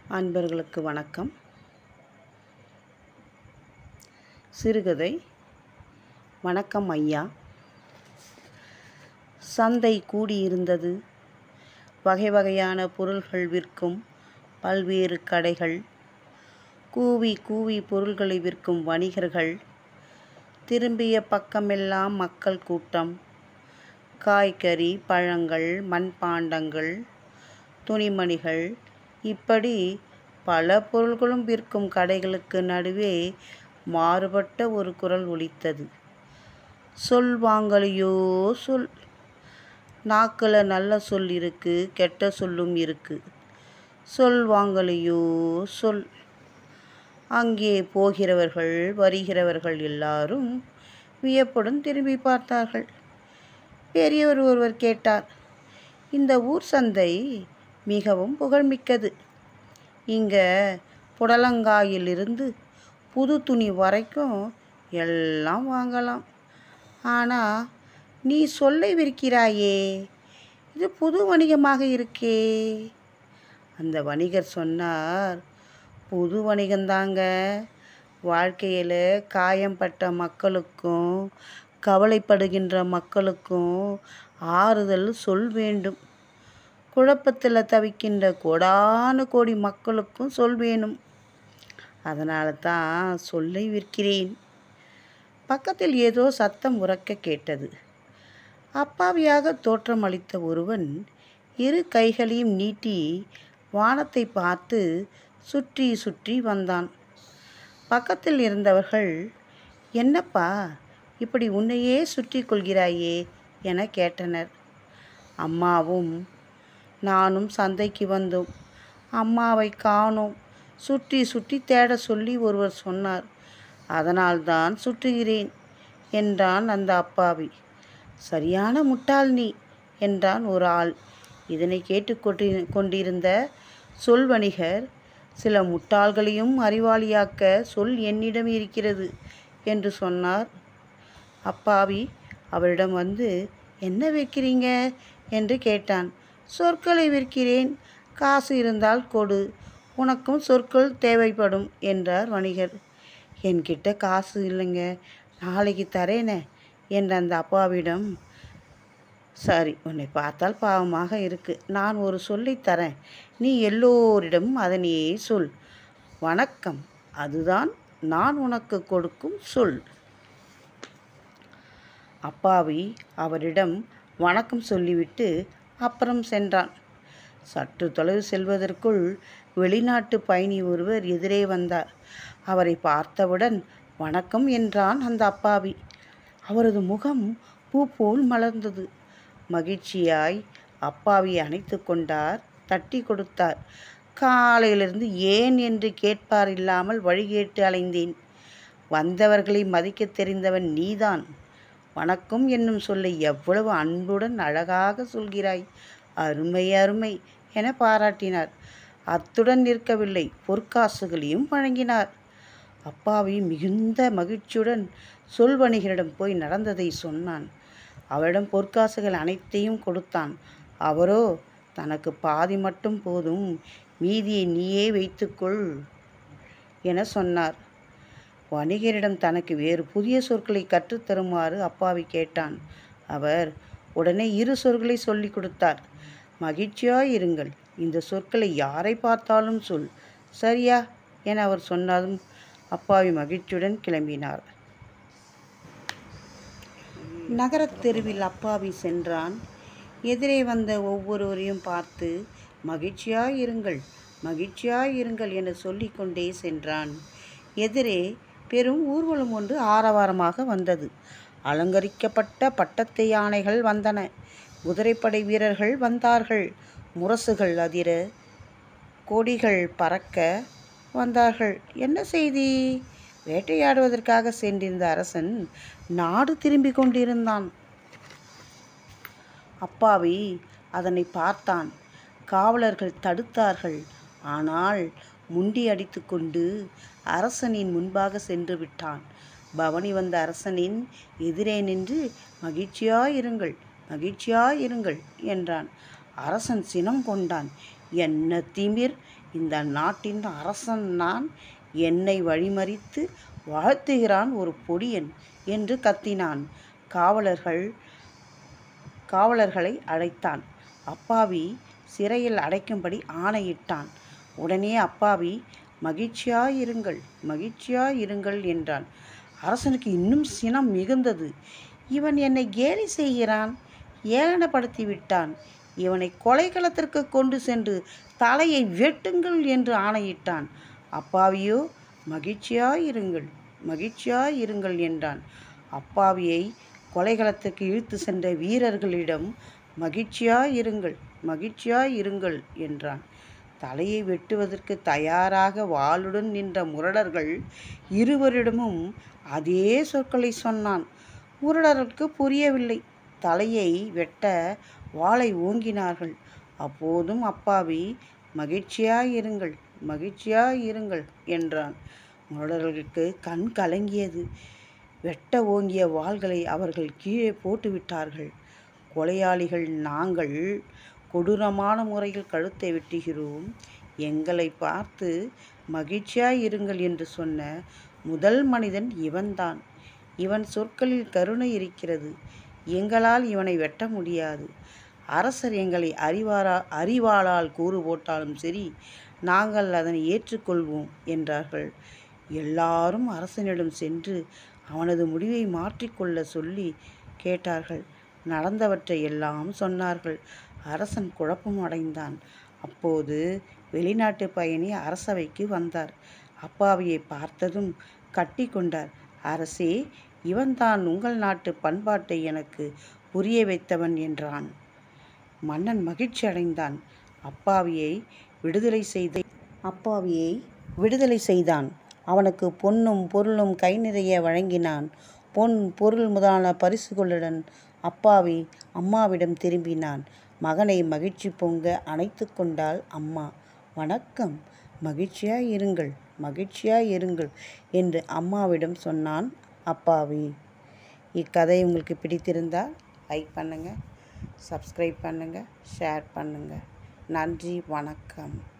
அன்பர்களுக்கு வணக்கம் சிறுகதை வணக்கம் ஐயா சந்தை கூடியிருந்தது வகை வகையான பொருள்கள் விற்கும் பல்வேறு கடைகள் கூவி கூவி பொருள்களை விற்கும் வணிகர்கள் திரும்பிய பக்கமெல்லாம் மக்கள் கூட்டம் காய்கறி பழங்கள் மண்பாண்டங்கள் துணிமணிகள் இப்படி பல பொருள்களும் விற்கும் கடைகளுக்கு நடுவே மாறுபட்ட ஒரு குரல் ஒலித்தது சொல் வாங்கலையோ சொல் நாக்கில் நல்ல சொல் இருக்கு கெட்ட சொல்லும் இருக்கு சொல் வாங்கலையோ சொல் அங்கே போகிறவர்கள் வருகிறவர்கள் எல்லாரும் வியப்புடன் திரும்பி பார்த்தார்கள் பெரியவர் ஒருவர் கேட்டார் இந்த ஊர் சந்தை மிகவும் புகழ்மிக்கது இங்கே புடலங்காயிலிருந்து புது துணி வரைக்கும் எல்லாம் வாங்கலாம் ஆனால் நீ சொல்லை விற்கிறாயே இது புது வணிகமாக இருக்கே அந்த வணிகர் சொன்னார் புது வணிகந்தாங்க வாழ்க்கையில் காயம்பட்ட மக்களுக்கும் கவலைப்படுகின்ற மக்களுக்கும் ஆறுதல் சொல் வேண்டும் குழப்பத்தில் தவிக்கின்ற கோடானு கோடி மக்களுக்கும் சொல் வேணும் அதனால தான் சொல்லை விற்கிறேன் பக்கத்தில் ஏதோ சத்தம் உறக்க கேட்டது அப்பாவியாக தோற்றமளித்த ஒருவன் இரு கைகளையும் நீட்டி வானத்தை பார்த்து சுற்றி சுற்றி வந்தான் பக்கத்தில் இருந்தவர்கள் என்னப்பா இப்படி உன்னையே சுற்றி கொள்கிறாயே என கேட்டனர் அம்மாவும் நானும் சந்தைக்கு வந்தோம் அம்மாவை காணோம் சுற்றி சுற்றி தேட சொல்லி ஒருவர் சொன்னார் அதனால்தான் சுற்றுகிறேன் என்றான் அந்த அப்பாவி சரியான முட்டாள் நீ என்றான் ஒரு ஆள் இதனை கேட்டுக்கொண்டி கொண்டிருந்த சொல் வணிகர் சில முட்டாள்களையும் அறிவாளியாக்க சொல் என்னிடம் இருக்கிறது என்று சொன்னார் அப்பாவி அவரிடம் வந்து என்ன விற்கிறீங்க என்று கேட்டான் சொற்களை விற்கிறேன் காசு இருந்தால் கொடு உனக்கும் சொற்கள் தேவைப்படும் என்றார் வணிகர் என்கிட்ட காசு இல்லைங்க நாளைக்கு தரேனே என்ற அந்த அப்பாவிடம் சரி உன்னை பார்த்தால் பாவமாக இருக்கு நான் ஒரு சொல்லை தரேன் நீ எல்லோரிடமும் அதனையே சொல் வணக்கம் அதுதான் நான் உனக்கு கொடுக்கும் சொல் அப்பாவி அவரிடம் வணக்கம் சொல்லிவிட்டு அப்புறம் சென்றான் சற்று தொலைவு செல்வதற்குள் வெளிநாட்டு பயணி ஒருவர் எதிரே வந்தார் அவரை பார்த்தவுடன் வணக்கம் என்றான் அந்த அப்பாவி அவரது முகம் பூ போல் மலர்ந்தது மகிழ்ச்சியாய் அப்பாவி அணைத்து கொண்டார் தட்டி கொடுத்தார் காலையிலிருந்து ஏன் என்று கேட்பார் இல்லாமல் வழி கேட்டு அலைந்தேன் வந்தவர்களை மதிக்கத் தெரிந்தவன் நீதான் வணக்கம் என்னும் சொல்லை எவ்வளவு அன்புடன் அழகாக சொல்கிறாய் அருமை அருமை என பாராட்டினார் அத்துடன் நிற்கவில்லை பொற்காசுகளையும் வழங்கினார் அப்பாவி மிகுந்த மகிழ்ச்சியுடன் சொல் வணிகரிடம் போய் நடந்ததை சொன்னான் அவரிடம் பொற்காசுகள் அனைத்தையும் கொடுத்தான் அவரோ தனக்கு பாதி மட்டும் போதும் மீதியை நீயே வைத்துக்கொள் என சொன்னார் வணிகரிடம் தனக்கு வேறு புதிய சொற்களை கற்றுத்தருமாறு அப்பாவி கேட்டான் அவர் உடனே இரு சொற்களை சொல்லி கொடுத்தார் மகிழ்ச்சியாய் இருங்கள் இந்த சொற்களை யாரை பார்த்தாலும் சொல் சரியா என அவர் சொன்னதும் அப்பாவி மகிழ்ச்சியுடன் கிளம்பினார் நகரத் தெருவில் அப்பாவி சென்றான் எதிரே வந்த ஒவ்வொருவரையும் பார்த்து மகிழ்ச்சியாய் இருங்கள் மகிழ்ச்சியாய் இருங்கள் என சொல்லிக்கொண்டே சென்றான் எதிரே பெரும் ஊர்வலம் ஒன்று ஆரவாரமாக வந்தது அலங்கரிக்கப்பட்ட பட்டத்து யானைகள் வந்தன குதிரைப்படை வீரர்கள் வந்தார்கள் முரசுகள் அதிர கொடிகள் பறக்க வந்தார்கள் என்ன செய்தி வேட்டையாடுவதற்காக சென்றிருந்த அரசன் நாடு திரும்பி கொண்டிருந்தான் அப்பாவி அதனை பார்த்தான் காவலர்கள் தடுத்தார்கள் ஆனால் முண்டி அடித்துக்கொண்டு அரசனின் முன்பாக சென்று விட்டான் பவனி வந்த அரசனின் எதிரே நின்று மகிழ்ச்சியாயிருங்கள் மகிழ்ச்சியாயிருங்கள் என்றான் அரசன் சினம் கொண்டான் என்ன திமிர் இந்த நாட்டின் அரசன் நான் என்னை வழிமறித்து வாழ்த்துகிறான் ஒரு பொடியன் என்று கத்தினான் காவலர்கள் காவலர்களை அழைத்தான் அப்பாவி சிறையில் அடைக்கும்படி ஆணையிட்டான் உடனே அப்பாவி மகிழ்ச்சியாயிருங்கள் மகிழ்ச்சியாயிருங்கள் என்றான் அரசனுக்கு இன்னும் சினம் மிகுந்தது இவன் என்னை கேலி செய்கிறான் ஏளனப்படுத்தி விட்டான் இவனை கொலைக்களத்திற்கு கொண்டு சென்று தலையை வெட்டுங்கள் என்று ஆணையிட்டான் அப்பாவியோ மகிழ்ச்சியாயிருங்கள் மகிழ்ச்சியாயிருங்கள் என்றான் அப்பாவியை கொலைகளத்துக்கு இழுத்து சென்ற வீரர்களிடம் மகிழ்ச்சியாயிருங்கள் மகிழ்ச்சியாயிருங்கள் என்றான் தலையை வெட்டுவதற்கு தயாராக வாளுடன் நின்ற முரடர்கள் இருவரிடமும் அதே சொற்களை சொன்னான் முரடர்களுக்கு புரியவில்லை தலையை வெட்ட வாளை ஓங்கினார்கள் அப்போதும் அப்பாவி மகிழ்ச்சியாயிருங்கள் மகிழ்ச்சியாயிருங்கள் என்றான் முரடர்களுக்கு கண் கலங்கியது வெட்ட ஓங்கிய வாள்களை அவர்கள் கீழே போட்டுவிட்டார்கள் கொலையாளிகள் நாங்கள் கொடூரமான முறையில் கழுத்தை வெட்டுகிறோம் எங்களை பார்த்து மகிழ்ச்சியாயிருங்கள் என்று சொன்ன முதல் மனிதன் இவன்தான் இவன் சொற்களில் கருணை இருக்கிறது எங்களால் இவனை வெட்ட முடியாது அரசர் எங்களை அறிவாரா அறிவாளால் கூறு போட்டாலும் சரி நாங்கள் அதனை ஏற்றுக்கொள்வோம் என்றார்கள் எல்லாரும் அரசனிடம் சென்று அவனது முடிவை மாற்றிக்கொள்ள சொல்லி கேட்டார்கள் நடந்தவற்றை எல்லாம் சொன்னார்கள் அரசன் குழப்பம் அடைந்தான் அப்போது வெளிநாட்டு பயணி அரசவைக்கு வந்தார் அப்பாவியை பார்த்ததும் கட்டி கொண்டார் அரசே இவன்தான் உங்கள் நாட்டு பண்பாட்டை எனக்கு புரிய வைத்தவன் என்றான் மன்னன் மகிழ்ச்சி அடைந்தான் அப்பாவியை விடுதலை செய்த அப்பாவியை விடுதலை செய்தான் அவனுக்கு பொன்னும் பொருளும் கை நிறைய வழங்கினான் பொன் பொருள் முதலான பரிசுகளுடன் அப்பாவி அம்மாவிடம் திரும்பினான் மகனை மகிழ்ச்சி பொங்க அணைத்து கொண்டாள் அம்மா வணக்கம் மகிழ்ச்சியாய் இருங்கள் மகிழ்ச்சியாய் இருங்கள் என்று அம்மாவிடம் சொன்னான் அப்பாவி இக்கதை உங்களுக்கு பிடித்திருந்தால் லைக் பண்ணுங்கள் சப்ஸ்கிரைப் பண்ணுங்கள் ஷேர் பண்ணுங்கள் நன்றி வணக்கம்